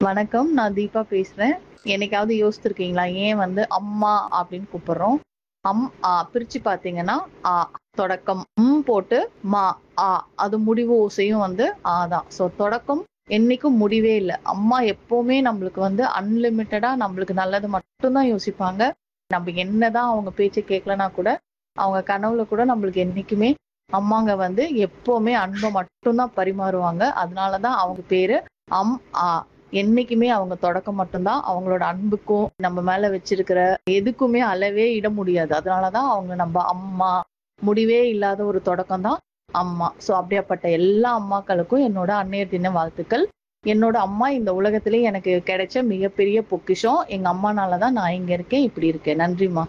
வணக்கம். நான் தீபா பேசுறேன். என்னைக்காவது யோசிச்சிருக்கீங்களா? ஏன் வந்து அம்மா அப்படின்னு கூப்பிடுறோம்? அம், ஆ பிரிச்சு பார்த்தீங்கன்னா, ஆ தொடக்கம் ம் போட்டு மா, ஆ அது முடிவு ஓசையும் வந்து ஆ தான். ஸோ தொடக்கம் என்னைக்கும் முடிவே இல்ல. அம்மா எப்பவுமே நம்மளுக்கு வந்து அன்லிமிட்டடா நம்மளுக்கு நல்லது மட்டும் தான் யோசிப்பாங்க. நம்ம என்னதான் அவங்க பேச்ச கேட்கலனா கூட, அவங்க கனவுல கூட நம்மளுக்கு என்னைக்குமே அம்மாங்க வந்து எப்பவுமே அன்ப மட்டும் தான் பரிமாறுவாங்க. அதனால தான் அவங்க பேரு அம், ஆ. என்னைக்குமே அவங்க தொடக்கம் மட்டும் தான். அவங்களோட அன்புக்கும், நம்ம மேல வச்சிருக்கிற எதுக்குமே அளவே இட முடியாது. அதனால தான் அவங்க நம்ப அம்மா. முடிவே இல்லாத ஒரு தொடக்கம் தான் அம்மா. ஸோ அப்படியாப்பட்ட எல்லா அம்மாக்களுக்கும் என்னோட அன்னையர் தின வாழ்த்துக்கள். என்னோட அம்மா இந்த உலகத்திலே எனக்கு கிடைச்ச மிகப்பெரிய பொக்கிஷம். எங்க அம்மானால தான் நான் இங்க இருக்கேன், இப்படி இருக்கேன். நன்றிம்மா.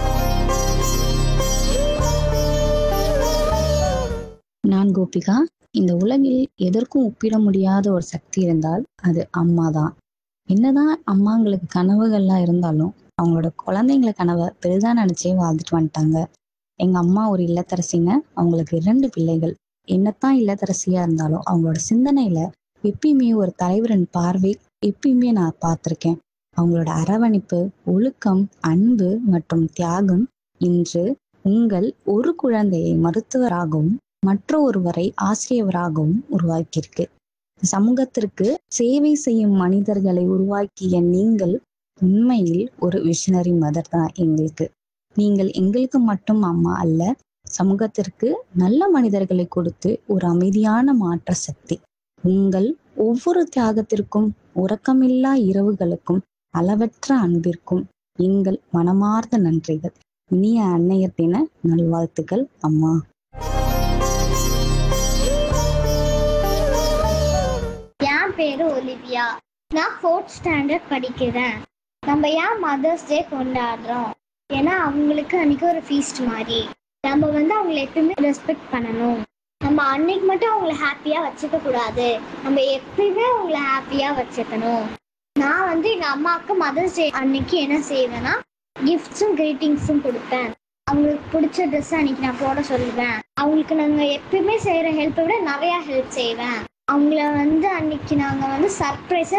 நான் கோபிகா. இந்த உலகில் எதற்கும் ஒப்பிட முடியாத ஒரு சக்தி இருந்தால் அது அம்மா தான். என்னதான் அம்மாங்களுக்கு கனவுகள்லாம் இருந்தாலும், அவங்களோட குழந்தைங்கள கனவ பெரிதா நினைச்சே வாழ்ந்துட்டு வந்துட்டாங்க. எங்க அம்மா ஒரு இல்லத்தரசிங்க. அவங்களுக்கு 2 பிள்ளைகள். என்னத்தான் இல்லத்தரசியா இருந்தாலும், அவங்களோட சிந்தனையில எப்பயுமே ஒரு தலைவரின் பார்வை எப்பயுமே நான் பார்த்திருக்கேன். அவங்களோட அரவணைப்பு, ஒழுக்கம், அன்பு மற்றும் தியாகம் இன்று உங்கள் ஒரு குழந்தையை மருத்துவராகவும், மற்ற ஒருவரை ஆசிரியராகவும் உருவாக்கியிருக்கு. சமூகத்திற்கு சேவை செய்யும் மனிதர்களை உருவாக்கிய நீங்கள் உண்மையில் ஒரு விஷனரி மதர் தான் எங்களுக்கு. நீங்கள் எங்களுக்கு மட்டும் அம்மா அல்ல, சமூகத்திற்கு நல்ல மனிதர்களை கொடுத்து ஒரு அமைதியான மாற்ற சக்தி. உங்கள் ஒவ்வொரு தியாகத்திற்கும், உறக்கமில்லா இரவுகளுக்கும், அளவற்ற அன்பிற்கும் எங்கள் மனமார்ந்த நன்றிகள். இனிய அன்னையர் தின நல்வாழ்த்துக்கள் அம்மா. என் பேரு ஒலிவியா. நான் ஃபோர்த் ஸ்டாண்டர்ட் படிக்கிறேன். நம்ம ஏன் மதர்ஸ் டே கொண்டாடுறோம்? ஏன்னா அவங்களுக்கு அன்னைக்கு ஒரு ஃபீஸ்ட் மாதிரி. நம்ம வந்து அவங்கள எப்பயுமே ரெஸ்பெக்ட் பண்ணணும். நம்ம அன்னைக்கு மட்டும் அவங்கள ஹாப்பியா வச்சுக்க கூடாது. நம்ம எப்பயுமே அவங்கள ஹாப்பியா வச்சுக்கணும். நான் வந்து எங்க அம்மாவுக்கு மதர்ஸ் டே அன்னைக்கு என்ன செய்வேன்னா, கிஃப்ட்ஸும் கிரீட்டிங்ஸும் கொடுப்பேன். அவங்களுக்கு பிடிச்ச ட்ரெஸ் அன்னைக்கு நான் போட சொல்லுவேன். அவங்களுக்கு நாங்க எப்பயுமே செய்யற ஹெல்ப்பை விட நிறைய ஹெல்ப் செய்வேன். அவங்கள வந்து அன்னைக்கு நாங்க வந்து சர்ப்ரைஸா